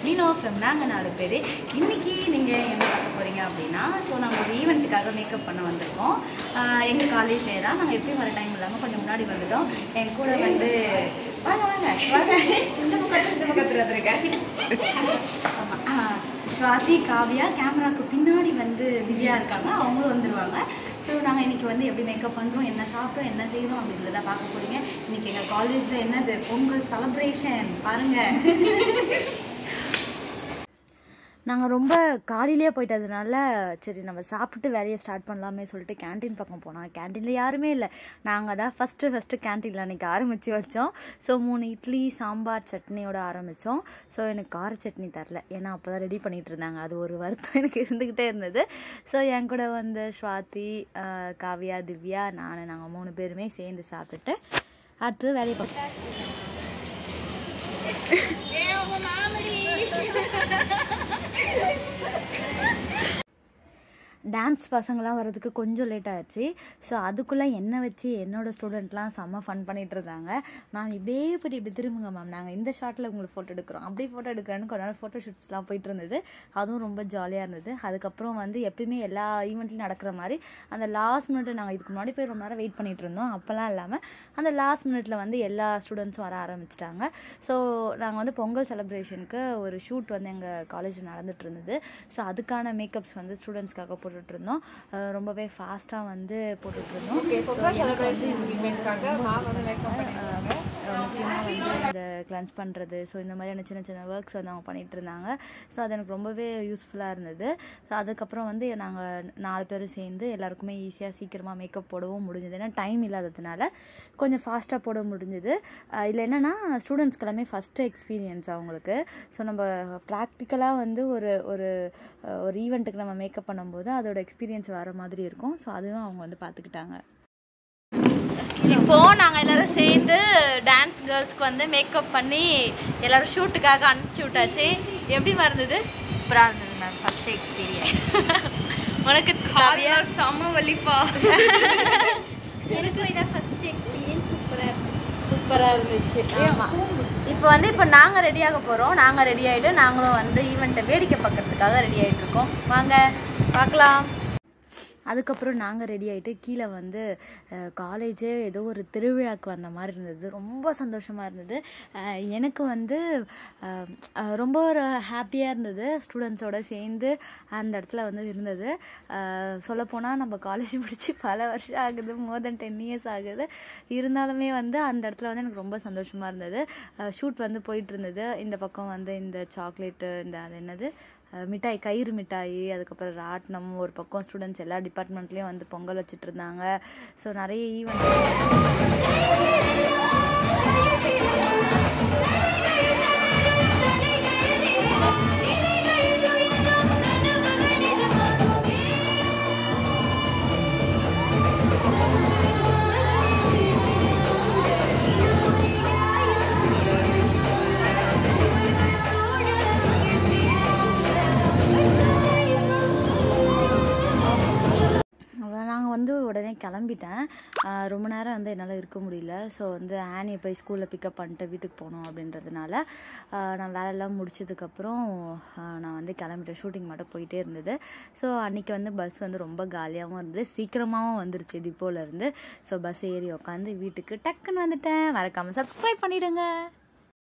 மீனோ from நாங்கள் நாலு பேர் இன்றைக்கி நீங்கள் என்ன பார்க்க போகிறீங்க அப்படின்னா ஸோ நாங்கள் ஒரு ஈவெண்ட்டுக்காக மேக்கப் பண்ண வந்திருக்கோம் எங்கள் காலேஜ்லேயே தான் நாங்கள் எப்பயும் வர டைம் இல்லாமல் கொஞ்சம் முன்னாடி வந்துட்டோம் என் கூட வந்து வாங்க வாங்க வாங்க இந்த பக்கத்துல இந்த பக்கத்தில் இருக்கேன் ஆமாம் ஸ்வாதி காவியா கேமராக்கு பின்னாடி வந்து திவ்யா இருக்காங்க அவங்களும் வந்துடுவாங்க ஸோ நாங்கள் இன்றைக்கி வந்து எப்படி மேக்கப் பண்ணுறோம் என்ன சாப்பிட்டோம் என்ன செய்கிறோம் அப்படின்றத பார்க்க போகிறீங்க இன்றைக்கி எங்கள் காலேஜில் என்னது பொங்கல் செலப்ரேஷன் பாருங்கள் நாங்கள் ரொம்ப காலையிலே போயிட்டதுனால சரி நம்ம சாப்பிட்டு வேலையை ஸ்டார்ட் பண்ணலாமே சொல்லிட்டு கேண்டீன் பக்கம் போனோம் கேண்டீனில் யாருமே இல்லை நாங்கள் தான் ஃபஸ்ட்டு ஃபஸ்ட்டு கேண்டீனில் அன்றைக்கி ஆரம்பித்து வச்சோம் ஸோ மூணு இட்லி சாம்பார் சட்னியோட ஆரம்பித்தோம் ஸோ எனக்கு கார சட்னி தரல ஏன்னா அப்போ தான் ரெடி பண்ணிகிட்டு இருந்தாங்க அது ஒரு வருத்தம் எனக்கு இருந்துக்கிட்டே இருந்தது ஸோ என் கூட வந்து ஸ்வாதி ஆஹ், காவியா திவ்யா நான் நாங்கள் மூணு பேருமே சேர்ந்து சாப்பிட்டுட்டு அடுத்தது வேலையை பார்த்தோம் டான்ஸ் பசங்களாம் வரதுக்கு கொஞ்சம் லேட் ஆச்சு ஸோ அதுக்குள்ளே என்னை வச்சு என்னோட ஸ்டூடெண்ட்லாம் செம்ம ஃபன் பண்ணிட்டு இருந்தாங்க மேம் இப்படியே போய்ட்டு இப்படி திரும்புங்க மேம் நாங்கள் இந்த ஷாட்டில் உங்களுக்கு ஃபோட்டோ எடுக்கிறோம் அப்படியே ஃபோட்டோ எடுக்கிறேன்னு கொஞ்ச நாள் ஃபோட்டோ ஷூட்ஸ்லாம் போயிட்டு இருந்தது அதுவும் ரொம்ப ஜாலியாக இருந்தது அதுக்கப்புறம் வந்து எப்பயுமே எல்லா ஈவெண்ட்லையும் நடக்கிற மாதிரி அந்த லாஸ்ட் மினிட் நாங்கள் இதுக்கு முன்னாடி போய் ரொம்ப நேரம் வெயிட் பண்ணிட்டு இருந்தோம் அப்போல்லாம் இல்லாமல் அந்த லாஸ்ட் மினிட்ல வந்து எல்லா ஸ்டூடெண்ட்ஸும் வர ஆரம்பிச்சிட்டாங்க ஸோ நாங்கள் வந்து பொங்கல் செலிப்ரேஷனுக்கு ஒரு ஷூட் வந்து எங்கள் காலேஜில் நடந்துட்டு இருந்தது ஸோ அதுக்கான மேக்கப்ஸ் வந்து ஸ்டூடெண்ட்ஸ்க்காக போட்டுட்டு இருந்தோம் அஹ் ரொம்பவே ஃபாஸ்ட்டாக வந்து போட்டுட்டு இருந்தோம் ஓகே பொங்கல் செலிப்ரேஷன் இவெண்ட்காக மேம் வந்து மேக்கப் பண்ணிருக்காங்க முக்கியமாக வந்து இந்த கிளன்ஸ் பண்ணுறது ஸோ இந்த மாதிரியான சின்ன சின்ன ஒர்க்ஸ் வந்து அவங்க பண்ணிகிட்டு இருந்தாங்க ஸோ அது எனக்கு ரொம்பவே யூஸ்ஃபுல்லாக இருந்தது ஸோ அதுக்கப்புறம் வந்து நாங்கள் நாலு பேரும் சேர்ந்து எல்லாருக்குமே ஈஸியாக சீக்கிரமாக மேக்கப் போடவும் முடிஞ்சது ஏன்னா டைம் இல்லாததுனால கொஞ்சம் ஃபாஸ்ட்டாக போட முடிஞ்சுது இதில் என்னென்னா ஸ்டூடெண்ட்ஸ்க்கு எல்லாமே ஃபஸ்ட்டு எக்ஸ்பீரியன்ஸ் அவங்களுக்கு ஸோ நம்ம ப்ராக்டிக்கலாக வந்து ஒரு ஒரு அஹ், ஒரு ஈவெண்ட்டுக்கு நம்ம மேக்கப் பண்ணும்போது அதோட எக்ஸ்பீரியன்ஸ் வர மாதிரி இருக்கும் ஸோ அதுவும் அவங்க வந்து பார்த்துக்கிட்டாங்க இப்போ நாங்கள் எல்லாரும் சேர்ந்து டான்ஸ் கேர்ள்ஸ்க்கு வந்து மேக்கப் பண்ணி எல்லாரும் ஷூட்டுக்காக அனுப்பிச்சி விட்டாச்சு எப்படி இருந்தது சூப்பராக இருந்தது மேம் ஃபஸ்ட்டு எக்ஸ்பீரியன்ஸ் உனக்கு காவியா செம்ம வலிப்பா எனக்கும் இதான் ஃபர்ஸ்ட் எக்ஸ்பீரியன்ஸ் சூப்பராக இருந்துச்சு சூப்பராக இருந்துச்சு ஆமாம் இப்போ வந்து இப்போ நாங்கள் ரெடியாக போகிறோம் நாங்கள் ரெடி ஆகிட்டு நாங்களும் வந்து ஈவெண்ட்டை வேடிக்கை பார்க்கறதுக்காக ரெடி ஆகிட்டு இருக்கோம் வாங்க பார்க்கலாம் அதுக்கப்புறம் நாங்கள் ரெடி ஆகிட்டு கீழே வந்து காலேஜே ஏதோ ஒரு திருவிழாக்கு வந்த மாதிரி இருந்தது ரொம்ப சந்தோஷமாக இருந்தது அஹ், எனக்கு வந்து அஹ், அஹ், ரொம்ப ஒரு ஹாப்பியாக இருந்தது ஸ்டூடெண்ட்ஸோட சேர்ந்து அந்த இடத்துல வந்து இருந்தது சொல்லப்போனால் நம்ம காலேஜ் முடிச்சு பல வருஷம் ஆகுது மோர் தென் டென் இயர்ஸ் ஆகுது இருந்தாலுமே வந்து அந்த இடத்துல வந்து எனக்கு ரொம்ப சந்தோஷமாக இருந்தது ஷூட் வந்து போயிட்டு இருந்தது இந்த பக்கம் வந்து இந்த சாக்லேட்டு இந்த அது என்னது அஹ் மிட்டாய் கயிறு மிட்டாய் அதுக்கப்புறம் ராட்டினம் ஒரு பக்கம் ஸ்டூடெண்ட்ஸ் எல்லா டிபார்ட்மெண்ட்லேயும் வந்து பொங்கல் வச்சுட்டு இருந்தாங்க ஸோ நிறைய ஈவெண்ட் அவ்வளோ நாங்கள் வந்து உடனே கிளம்பிட்டேன் ஆஹ் ரொம்ப நேரம் வந்து என்னால் இருக்க முடியல ஸோ வந்து ஆனியை போய் ஸ்கூலில் பிக்கப் பண்ணிட்டு வீட்டுக்கு போகணும் அப்படின்றதுனால ஆஹ் நான் வேலையெல்லாம் முடிச்சதுக்கப்புறம் ஆஹ் நான் வந்து கிளம்பிட்டேன் ஷூட்டிங் மட்டும் போயிட்டே இருந்தது ஸோ அன்றைக்கி வந்து பஸ் வந்து ரொம்ப காலியாகவும் இருந்தது சீக்கிரமாகவும் வந்துருச்சு டிப்போலேருந்து ஸோ பஸ் ஏறி உட்காந்து வீட்டுக்கு டக்குன்னு வந்துட்டேன் மறக்காமல் சப்ஸ்கிரைப் பண்ணிவிடுங்க